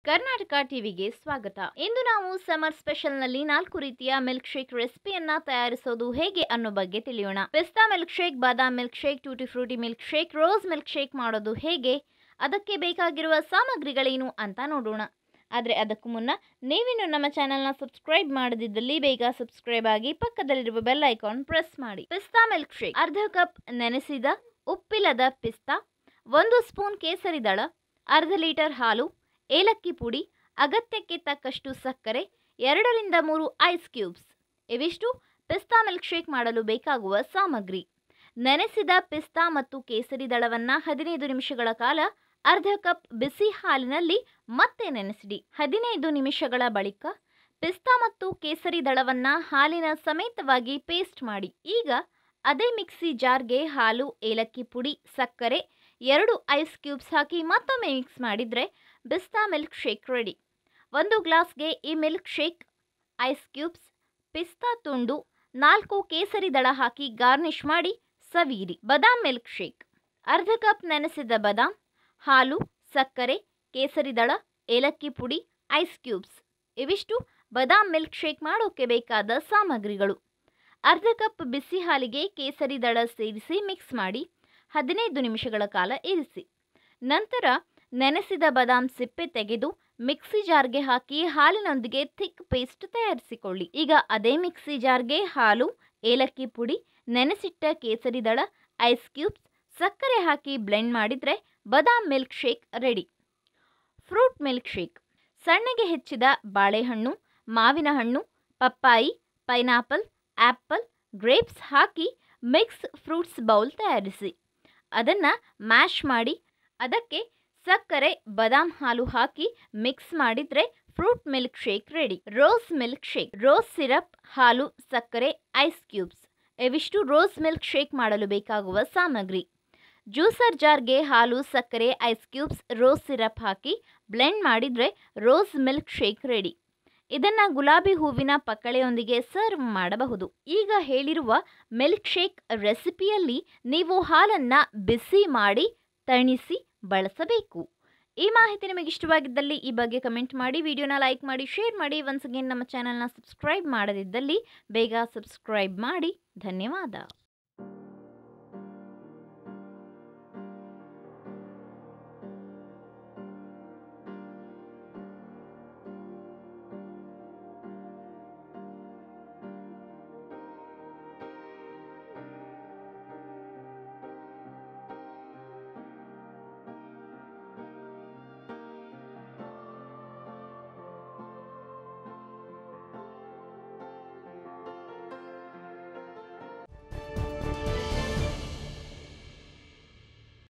ಕರ್ನಾಟಕ ಟಿವಿಗೆ ಸ್ವಾಗತ ಇಂದು ನಾವು ಸಮರ್ ಸ್ಪೆಷಲ್ ನಲ್ಲಿ ನಾಲ್ಕು ರೀತಿಯ ಮಿಲ್ಕ್ ಶೇಕ್ ರೆಸಿಪಿಯನ್ನ ತಯಾರಿಸೋದು ಹೇಗೆ ಅನ್ನೋ ಬಗ್ಗೆ ತಿಳಿಯೋಣ pista milkshake badam milkshake tutti frutti milkshake rose milkshake ಮಾಡೋದು ಹೇಗೆ ಅದಕ್ಕೆ ಬೇಕಾಗಿರುವ ಸಾಮಗ್ರಿಗಳೇನು ಅಂತ ನೋಡೋಣ ಆದರೆ ಅದಕ್ಕೂ ಮುನ್ನ ನೀವಿನ್ನು ನಮ್ಮ ಚಾನೆಲ್ನ ಸಬ್ಸ್ಕ್ರೈಬ್ ಮಾಡದಿದ್ದಲ್ಲಿ ಬೇಗ ಸಬ್ಸ್ಕ್ರೈಬ್ ಆಗಿ ಪಕ್ಕದಲ್ಲಿರುವ ಬೆಲ್ ಐಕಾನ್ ಪ್ರೆಸ್ ಮಾಡಿ ಪಿಸ್ತಾ ಮಿಲ್ಕ್ ಶೇಕ್ ಅರ್ಧ ಕಪ್ ನೆನೆಸಿದ ಉಪ್ಪಿಲ್ಲದ ಪಿಸ್ತಾ ಒಂದು ಸ್ಪೂನ್ ಕೇಸರಿ ದಳ ಅರ್ಧ ಲೀಟರ್ ಹಾಲು ಏಲಕ್ಕಿ ಪುಡಿ ಅಗತ್ಯಕ್ಕೆ ತಕ್ಕಷ್ಟು ಸಕ್ಕರೆ ಎರಡರಿಂದ ಮೂರು ಐಸ್ ಕ್ಯೂಬ್ಸ್ ಇವಿಷ್ಟು ಪಿಸ್ತಾ ಮಿಲ್ಕ್ ಶೇಕ್ ಮಾಡಲು ಬೇಕಾಗುವ ಸಾಮಗ್ರಿ ನೆನೆಸಿದ ಪಿಸ್ತಾ ಮತ್ತು ಕೇಸರಿ ದಳವನ್ನು ಹದಿನೈದು ನಿಮಿಷಗಳ ಕಾಲ ಅರ್ಧ ಕಪ್ ಬಿಸಿ ಹಾಲಿನಲ್ಲಿ ಮತ್ತೆ ನೆನೆಸಿಡಿ ಹದಿನೈದು ನಿಮಿಷಗಳ ಬಳಿಕ ಪಿಸ್ತಾ ಮತ್ತು ಕೇಸರಿ ದಳವನ್ನು ಹಾಲಿನ ಸಮೇತವಾಗಿ ಪೇಸ್ಟ್ ಮಾಡಿ ಈಗ ಅದೇ ಮಿಕ್ಸಿ ಜಾರ್ಗೆ ಹಾಲು ಏಲಕ್ಕಿ ಪುಡಿ ಸಕ್ಕರೆ ಎರಡು ಐಸ್ ಕ್ಯೂಬ್ಸ್ ಹಾಕಿ ಮತ್ತೊಮ್ಮೆ ಮಿಕ್ಸ್ ಮಾಡಿದರೆ ಪಿಸ್ತಾ ಮಿಲ್ಕ್ ಶೇಕ್ ರೆಡಿ ಒಂದು ಗ್ಲಾಸ್ಗೆ ಈ ಮಿಲ್ಕ್ ಶೇಕ್ ಐಸ್ ಕ್ಯೂಬ್ಸ್ ಪಿಸ್ತಾ ತುಂಡು ನಾಲ್ಕು ಕೇಸರಿ ದಳ ಹಾಕಿ ಗಾರ್ನಿಷ್ ಮಾಡಿ ಸವಿಯಿರಿ ಬಾದಾಮ್ ಮಿಲ್ಕ್ ಶೇಕ್ ಅರ್ಧ ಕಪ್ ನೆನೆಸಿದ ಬಾದಾಮ್ ಹಾಲು ಸಕ್ಕರೆ ಕೇಸರಿ ದಳ ಏಲಕ್ಕಿ ಪುಡಿ ಐಸ್ ಕ್ಯೂಬ್ಸ್ ಇವಿಷ್ಟು ಬಾದಾಮ್ ಮಿಲ್ಕ್ ಶೇಕ್ ಮಾಡೋಕ್ಕೆ ಬೇಕಾದ ಸಾಮಗ್ರಿಗಳು ಅರ್ಧ ಕಪ್ ಬಿಸಿ ಹಾಲಿಗೆ ಕೇಸರಿ ದಳ ಸೇರಿಸಿ ಮಿಕ್ಸ್ ಮಾಡಿ ಹದಿನೈದು ನಿಮಿಷಗಳ ಕಾಲ ಇರಿಸಿ ನಂತರ ನೆನೆಸಿದ ಬಾದಾಮ್ ಸಿಪ್ಪೆ ತೆಗೆದು ಮಿಕ್ಸಿ ಜಾರ್ಗೆ ಹಾಕಿ ಹಾಲಿನೊಂದಿಗೆ ಥಿಕ್ ಪೇಸ್ಟ್ ತಯಾರಿಸಿಕೊಳ್ಳಿ ಈಗ ಅದೇ ಮಿಕ್ಸಿ ಜಾರ್ಗೆ ಹಾಲು ಏಲಕ್ಕಿ ಪುಡಿ ನೆನೆಸಿಟ್ಟ ಕೇಸರಿ ದಳ ಐಸ್ ಕ್ಯೂಬ್ಸ್ ಸಕ್ಕರೆ ಹಾಕಿ ಬ್ಲೆಂಡ್ ಮಾಡಿದರೆ badam milkshake ready fruit milkshake ಸಣ್ಣಗೆ ಹೆಚ್ಚಿದ ಬಾಳೆಹಣ್ಣು ಮಾವಿನ ಹಣ್ಣು ಪಪ್ಪಾಯಿ ಪೈನಾಪಲ್ ಆ್ಯಪಲ್ ಗ್ರೇಪ್ಸ್ ಹಾಕಿ ಮಿಕ್ಸ್ ಫ್ರೂಟ್ಸ್ ಬೌಲ್ ತಯಾರಿಸಿ ಅದನ್ನು ಮ್ಯಾಶ್ ಮಾಡಿ ಅದಕ್ಕೆ ಸಕ್ಕರೆ ಬಾದಾಮ್ ಹಾಲು ಹಾಕಿ ಮಿಕ್ಸ್ ಮಾಡಿದರೆ fruit milkshake ready rose milkshake rose syrup ಹಾಲು ಸಕ್ಕರೆ ಐಸ್ ಕ್ಯೂಬ್ಸ್ ಇವಿಷ್ಟು ರೋಸ್ ಮಿಲ್ಕ್ ಶೇಕ್ ಮಾಡಲು ಬೇಕಾಗುವ ಸಾಮಗ್ರಿ ಜ್ಯೂಸರ್ ಜಾರ್ಗೆ ಹಾಲು ಸಕ್ಕರೆ ಐಸ್ ಕ್ಯೂಬ್ಸ್ ರೋಸ್ ಸಿರಪ್ ಹಾಕಿ ಬ್ಲೆಂಡ್ ಮಾಡಿದರೆ ರೋಸ್ ಮಿಲ್ಕ್ ಶೇಕ್ ರೆಡಿ ಇದನ್ನು ಗುಲಾಬಿ ಹೂವಿನ ಪಕ್ಕಳೆಯೊಂದಿಗೆ ಸರ್ವ್ ಮಾಡಬಹುದು ಈಗ ಹೇಳಿರುವ ಮಿಲ್ಕ್ ಶೇಕ್ ರೆಸಿಪಿಯಲ್ಲಿ ನೀವು ಹಾಲನ್ನು ಬಿಸಿ ಮಾಡಿ ತಣಿಸಿ ಬಳಸಬೇಕು ಈ ಮಾಹಿತಿ ನಿಮಗೆ ಇಷ್ಟವಾಗಿದ್ದಲ್ಲಿ ಈ ಬಗ್ಗೆ ಕಮೆಂಟ್ ಮಾಡಿ ವಿಡಿಯೋನ ಲೈಕ್ ಮಾಡಿ ಶೇರ್ ಮಾಡಿ ಒನ್ಸ್ ಅಗೇನ್ ನಮ್ಮ ಚಾನಲ್ನ ಸಬ್ಸ್ಕ್ರೈಬ್ ಮಾಡದಿದ್ದಲ್ಲಿ ಬೇಗ ಸಬ್ಸ್ಕ್ರೈಬ್ ಮಾಡಿ ಧನ್ಯವಾದ